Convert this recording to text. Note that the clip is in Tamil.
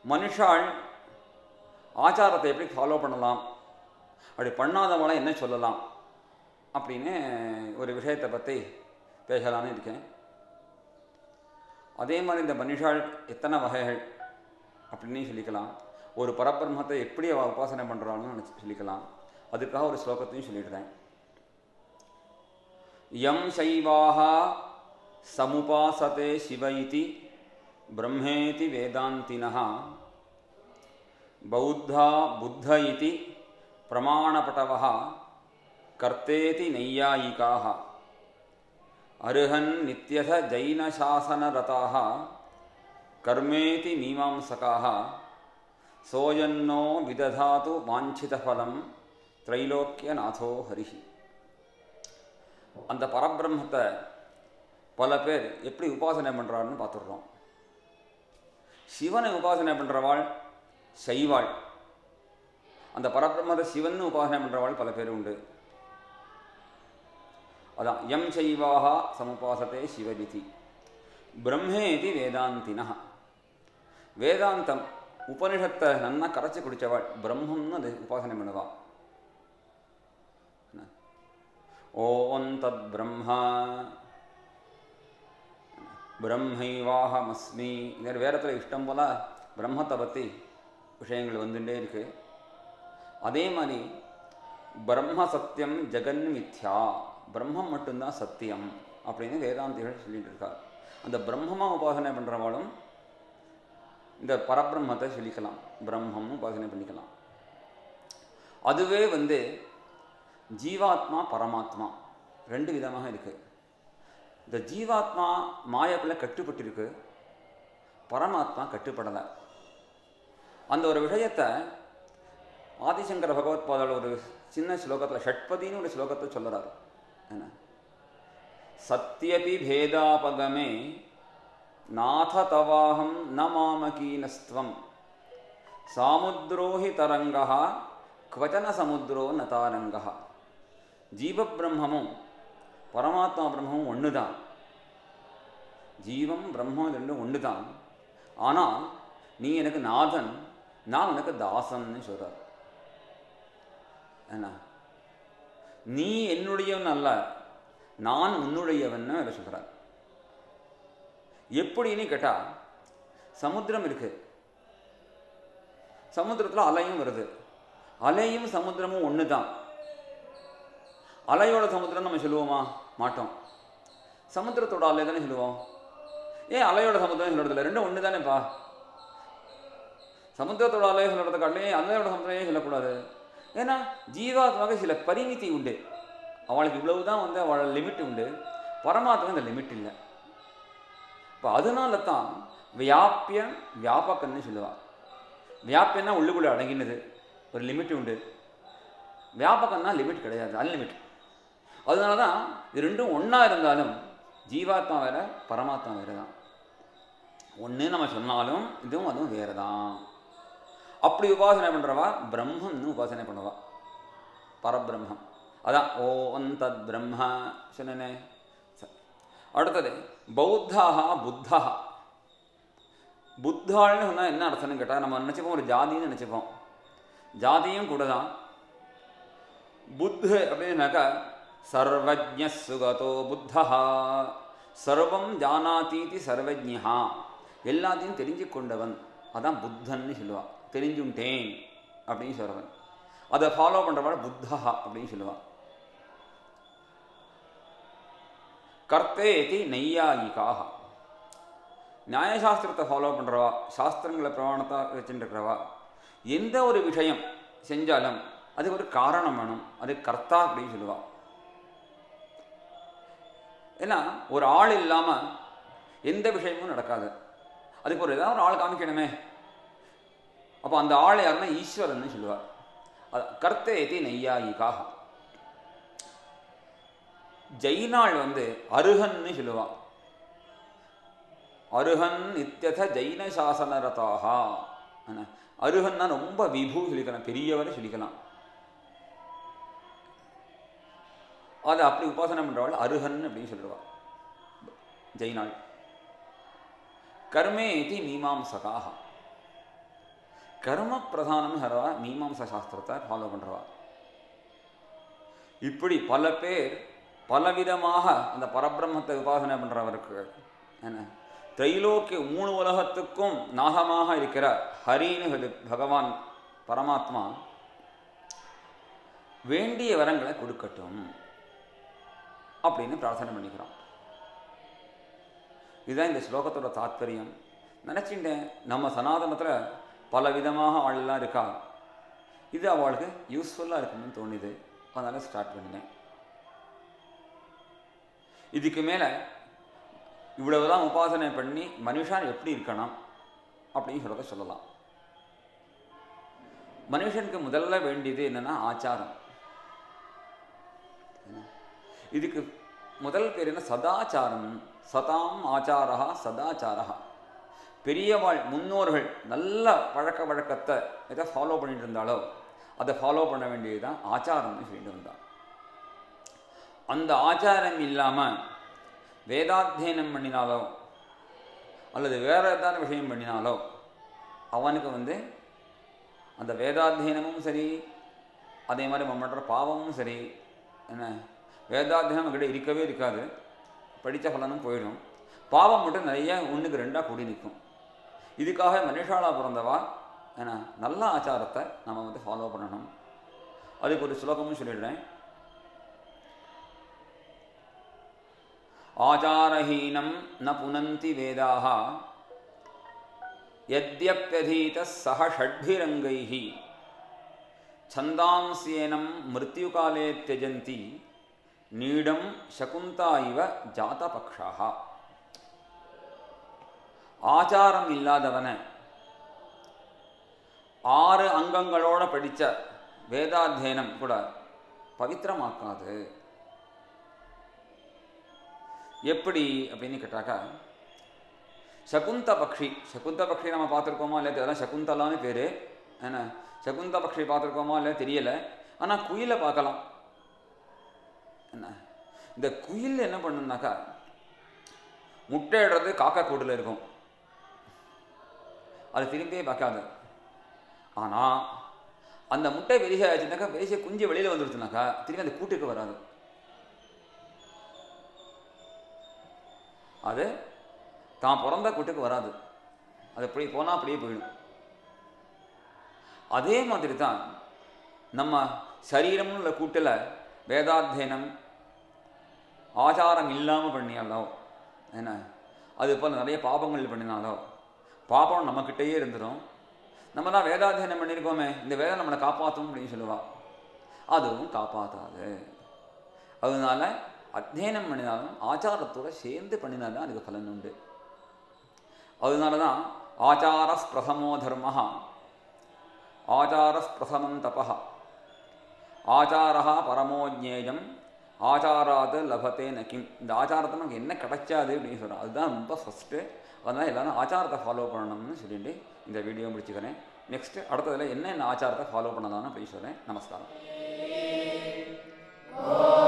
மனுஷாள் ஆச்சாரத்தை எப்படி ஃபாலோ பண்ணலாம் அப்படி பண்ணாதவங்களாம் என்ன சொல்லலாம் அப்படின்னு ஒரு விஷயத்தை பற்றி பேசலான்னு இருக்கேன் அதே மாதிரி இந்த மனுஷாள் எத்தனை வகைகள் அப்படின்னு சொல்லிக்கலாம் ஒரு பரபிரம்மத்தை எப்படி அவ உபாசனை பண்ணுறான்னு நினச்சி சொல்லிக்கலாம் அதுக்காக ஒரு ஸ்லோகத்தையும் சொல்லிடுறேன் யம் சைவாக சமுபாசதே சிவ இதி பிரம்மேதி வேதாந்தினः பௌத்தா புத்த இதி பிரமாணபட்டவः கர்த்தேதி நையாயிகாः அருகன் நித்யத ஜைனசாசனரதாः கர்மேதி மீமாம்சகாः சோயன்னோ விததாது வாஞ்சிதஃபலம் திரைலோக்கியநாதோ ஹரிஹி அந்த பரபிரம்மத்தை பல பேர் எப்படி உபாசனை பண்ணுறாருன்னு பார்த்துடுறோம் சிவனை உபாசனை பண்ணுறவாள் செய்வாள் அந்த பரபிரம்மத்தை சிவன் உபாசனை பண்ணுறவாள் பல பேர் உண்டு அதான் எம் சைவாக சமுபாசத்தே சிவதிதி பிரம்மேதி வேதாந்தினா வேதாந்தம் உபனிஷத்தை நன்னா கரைச்சி குடித்தவாள் பிரம்மம்னு அது உபாசனை பண்ணுவாள் ஓம் தத் பிரம்மா பிரம்மைவாகமஸ்மி இந்த வேதத்தில் இஷ்டம் போல் பிரம்மத்தை பற்றி விஷயங்கள் வந்துட்டே இருக்கு அதே மாதிரி பிரம்ம சத்தியம் ஜெகன் மித்யா பிரம்மம் மட்டும்தான் சத்தியம் அப்படின்னு வேதாந்திகள் சொல்லிட்டு இருக்கார் அந்த பிரம்மமாக உபாசனை பண்ணுறவாளும் இந்த பரபிரம்மத்தை சொல்லிக்கலாம் பிரம்மம்னு உபாசனை பண்ணிக்கலாம் அதுவே வந்து ஜீவாத்மா பரமாத்மா ரெண்டு விதமாக இருக்குது இந்த ஜீவாத்மா மாயக்குள்ள கட்டுப்பட்டிருக்கு பரமாத்மா கட்டுப்படலை அந்த ஒரு விஷயத்தை ஆதிசங்கர பகவத்பாதால் ஒரு சின்ன ஸ்லோகத்தில் ஷட்பதின்னு ஒரு ஸ்லோகத்தை சொல்லுறாரு என்ன சத்யபி பேதாபகமே நாத தவாஹம் ந மாமகீனஸ்துவம் சாமுத்ரோ ஹி தரங்கா குவச்சன சமுத்ரோ நதாரங்கா ஜீவபிரம்மமும் பரமாத்மா பிரம்மமும் ஒன்று தான் ஜீவம் பிரம்மம் இது ரெண்டும் ஒன்று தான் ஆனால் நீ எனக்கு நாதன் நான் உனக்கு தாசன்னு சொல்கிறார் என்ன நீ என்னுடையவன் அல்ல நான் உன்னுடையவன்னு அவர் சொல்கிறார் எப்படின்னு கேட்டால் சமுத்திரம் இருக்கு சமுத்திரத்தில் அலையும் வருது அலையும் சமுத்திரமும் ஒன்று தான் அலையோட சமுத்திரம் நம்ம சொல்லுவோமா மாட்டோம் சமுத்திரத்தோட அலை தானே சொல்லுவோம் ஏன் அலையோட சமுத்திரம் சொல்றதில்ல ரெண்டும் ஒன்று தானேப்பா சமுத்திரத்தோட அலையை சொல்கிறதுக்கு அலையே அலையோட சமுத்திரம் சொல்லக்கூடாது ஏன்னா ஜீவாத்மாவுக்கு சில பரிமிதி உண்டு அவளுக்கு இவ்வளவு தான் வந்து அவளோட லிமிட் உண்டு பரமாத்மா இந்த லிமிட் இல்லை இப்போ அதனால தான் வியாபியம் வியாபகன்னு சொல்லுவாள் வியாபியம்னா உள்ளுக்குள்ளே அடங்கினது ஒரு லிமிட் உண்டு வியாபகம்னா லிமிட் கிடையாது அன்லிமிட் அதனால தான் இது ரெண்டும் ஒன்றா இருந்தாலும் ஜீவாத்மா வேற பரமாத்மா வேறு தான் ஒன்று நம்ம சொன்னாலும் இதுவும் அதுவும் வேறு தான் அப்படி உபாசனை பண்ணுறவா பிரம்மம்னு உபாசனை பண்ணுவா பரபிரம்மம் அதான் ஓம் தத் பிரம்ம சொன்னனே சரி. அடுத்தது பௌத்தாக புத்தா புத்தாள்னு சொன்னால் என்ன அர்த்தம்னு கேட்டால் நம்ம நினச்சிப்போம் ஒரு ஜாதின்னு நினச்சிப்போம் ஜாதியும் கூட தான் புத்து அப்படின்னாக்கா சர்வஜ சுகதோ புத்தா சர்வம் ஜானாதீதி சர்வஜா எல்லாத்தையும் தெரிஞ்சு கொண்டவன் அதான் புத்தன்னு சொல்லுவான் தெரிஞ்சுட்டேன் அப்படின்னு சொல்றவன் அதை ஃபாலோ பண்ணுறவன் புத்தா அப்படின்னு சொல்லுவான் கர்த்தேதி நெய்யாயிகாக நியாயசாஸ்திரத்தை ஃபாலோ பண்ணுறவா சாஸ்திரங்களை பிரமாணத்தை வச்சுருக்கிறவா எந்த ஒரு விஷயம் செஞ்சாலும் அதுக்கு ஒரு காரணம் வேணும் அது கர்த்தா அப்படின்னு சொல்லுவா ஏன்னா ஒரு ஆள் இல்லாமல் எந்த விஷயமும் நடக்காது அதுக்கு ஒரு ஏதாவது ஒரு ஆள் காமிக்கணுமே அப்போ அந்த ஆள் யாருன்னா ஈஸ்வரன் சொல்லுவார் அது கர்த்தேதி நெய்யாயிகாக ஜெயினாள் வந்து அருகன்னு சொல்லுவா அருகன் நித்தியத ஜெயின சாசனரதாக அருகன்னா ரொம்ப விபு சொல்லிக்கலாம் பெரியவர் சொல்லிக்கலாம் அதை அப்படி உபாசனை பண்ணுறவள் அருகன் அப்படின்னு சொல்லுவா ஜெயினாள் கர்மே இது மீமாம்சகாக கர்ம பிரதானம் ஹரவா மீமாம்சா சாஸ்திரத்தை ஃபாலோ பண்ணுறவா இப்படி பல பேர் பலவிதமாக அந்த பரபிரம்மத்தை உபாசனை பண்ணுறவருக்கு என்ன திரைலோக்கிய மூணு உலகத்துக்கும் நாகமாக இருக்கிற ஹரின்னு சொல்லி பகவான் பரமாத்மா வேண்டிய வரங்களை கொடுக்கட்டும் அப்படின்னு பிரார்த்தனை பண்ணிக்கிறோம் இதுதான் இந்த ஸ்லோகத்தோட தாத்பரியம் நினச்சிட்டேன் நம்ம சனாதனத்தில் பல விதமாக ஆளெல்லாம் இருக்கா இது அவளுக்கு யூஸ்ஃபுல்லாக இருக்கும்னு தோணுது அதனால் ஸ்டார்ட் பண்ணினேன் இதுக்கு மேலே இவ்வளவுதான் உபாசனை பண்ணி மனுஷன் எப்படி இருக்கணும் அப்படின்னு சொல்கிறத சொல்லலாம் மனுஷனுக்கு முதல்ல வேண்டியது என்னன்னா ஆச்சாரம் என்ன? இதுக்கு முதல் பேர் என்ன சதாச்சாரம் சதாம் ஆச்சாரா சதாச்சாரா பெரியவாள் முன்னோர்கள் நல்ல பழக்க வழக்கத்தை எதை ஃபாலோ பண்ணிட்டு இருந்தாலோ அதை ஃபாலோ பண்ண வேண்டியதுதான் ஆச்சாரம்னு சொல்லிட்டு வந்தான் அந்த ஆச்சாரம் இல்லாமல் வேதாத்தியனம் பண்ணினாலோ அல்லது வேற ஏதாவது விஷயம் பண்ணினாலோ அவனுக்கு வந்து அந்த வேதாத்தியனமும் சரி அதே மாதிரி அவன் பண்ணுற பாவமும் சரி என்ன வேதாத்தியனம் கிட்ட இருக்கவே இருக்காது படித்த பலனும் போயிடும் பாவம் மட்டும் நிறைய ஒன்றுக்கு ரெண்டாக கூடி நிற்கும் இதுக்காக மனுஷாலா பிறந்தவா என்ன நல்ல ஆச்சாரத்தை நம்ம வந்து ஃபாலோ பண்ணணும் அதுக்கு ஒரு ஸ்லோகமும் சொல்லிடுறேன் ஆச்சாரஹீனம் ந புனந்தி வேதாக यद्यप्यधीतः सह षड्भिरङ्गैः छन्दांस्येनं मृत्युकाले त्यजन्ति நீடம் சகுந்தா இவ ஜாதபக்ஷாக ஆச்சாரம் இல்லாதவனை ஆறு அங்கங்களோட படித்த வேதாத்தியனம் கூட பவித்திரமாக்காது எப்படி அப்படின்னு கேட்டாக்கா சகுந்த பக்ஷி சகுந்த பக்ஷி நம்ம பார்த்துருக்கோமா இல்லையா அதெல்லாம் சகுந்தலான்னு பேர் என்ன சகுந்த பக்ஷி பார்த்துருக்கோமா இல்லையா தெரியலை ஆனால் குயிலை பார்க்கலாம் என்ன இந்த குயில் என்ன பண்ணுனாக்கா முட்டையிடுறது காக்கா கூட்டில் இருக்கும் அது திரும்பியே பார்க்காது ஆனால் அந்த முட்டை பெரிய ஆச்சுனாக்கா பெரிய குஞ்சு வெளியில் வந்துடுச்சுனாக்கா திரும்பி அந்த கூட்டுக்கு வராது அது தான் பிறந்த கூட்டுக்கு வராது அது அப்படி போனால் அப்படியே போயிடும் அதே மாதிரி தான் நம்ம சரீரம்னு உள்ள கூட்டில் வேதாத்தியனம் ஆச்சாரம் இல்லாமல் பண்ணியாலோ என்ன அது போல் நிறைய பாபங்கள் பண்ணினாலோ பாபம் நம்மக்கிட்டேயே இருந்துடும் நம்ம தான் வேதாத்தியனம் பண்ணியிருக்கோமே இந்த வேதம் நம்மளை காப்பாற்றும் அப்படின்னு சொல்லுவா அதுவும் காப்பாற்றாது அதனால அத்தியனம் பண்ணினாலும் ஆச்சாரத்தோட சேர்ந்து பண்ணினாலும் அதுக்கு பலன் உண்டு அதனால தான் ஆச்சார பிரதமோ தர்ம ஆச்சார பிரதமம் தப ஆச்சாரா பரமோ ஜேயம் ஆச்சாராது லபத்தே நக்கிம் இந்த ஆச்சாரத்தை நமக்கு என்ன கிடைச்சாது அப்படின்னு சொல்கிறோம் அதுதான் ரொம்ப ஃபஸ்ட்டு அதனால் எல்லாரும் ஆச்சாரத்தை ஃபாலோ பண்ணணும்னு சொல்லிட்டு இந்த வீடியோ முடிச்சுக்கிறேன் நெக்ஸ்ட்டு அடுத்ததில் என்னென்ன ஆச்சாரத்தை ஃபாலோ பண்ணலாம்னு போய் சொல்கிறேன் நமஸ்காரம்